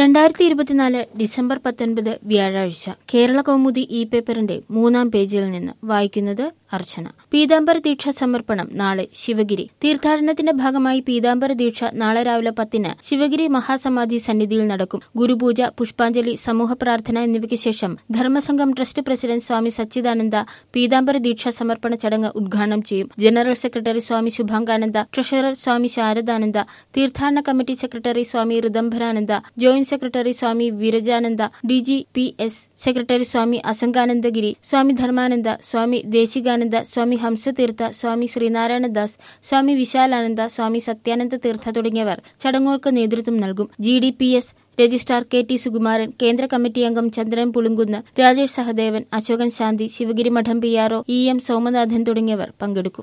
രണ്ടായിരത്തി ഇരുപത്തിനാല് ഡിസംബർ പത്തൊൻപത് വ്യാഴാഴ്ച കേരള കൗമുദി ഇ പേപ്പറിന്റെ മൂന്നാം പേജിൽ നിന്ന് വായിക്കുന്നത് അർച്ചന പീതാംബര ദീക്ഷ സമർപ്പണം നാളെ ശിവഗിരി തീർത്ഥാടനത്തിന്റെ ഭാഗമായി പീതാംബര ദീക്ഷ നാളെ രാവിലെ പത്തിന് ശിവഗിരി മഹാസമാധി സന്നിധിയിൽ നടക്കും ഗുരുപൂജ പുഷ്പാഞ്ജലി സമൂഹ പ്രാർത്ഥന എന്നിവയ്ക്ക് ശേഷം ധർമ്മസംഘം ട്രസ്റ്റ് പ്രസിഡന്റ് സ്വാമി സച്ചിദാനന്ദ പീതാംബര ദീക്ഷ സമർപ്പണ ചടങ്ങ് ഉദ്ഘാടനം ചെയ്യും general secretary Swami Shubhangananda treasurer Swami Sharadananda തീർത്ഥാടന committee secretary Swami Ritambharananda joint secretary Swami Virajananda D G P S secretary Swami Asanganandagiri Swami Dharmananda Swami Deshikananda Swami Hamsatheertha Swami Sreenarayanadas Swami Vishalananda Swami Sathyananda Theertha തുടങ്ങിയവർ ചടങ്ങുകൾക്ക് നേതൃത്വം നൽകും G D P S registrar K T Sukumaran കേന്ദ്ര കമ്മിറ്റി അംഗം ചന്ദ്രൻ പുളുങ്കുന്ന് രാജേഷ് സഹദേവൻ അശോകൻ ശാന്തി ശിവഗിരി മഠം P R O E M Somanathan തുടങ്ങിയവർ പങ്കെടുക്കും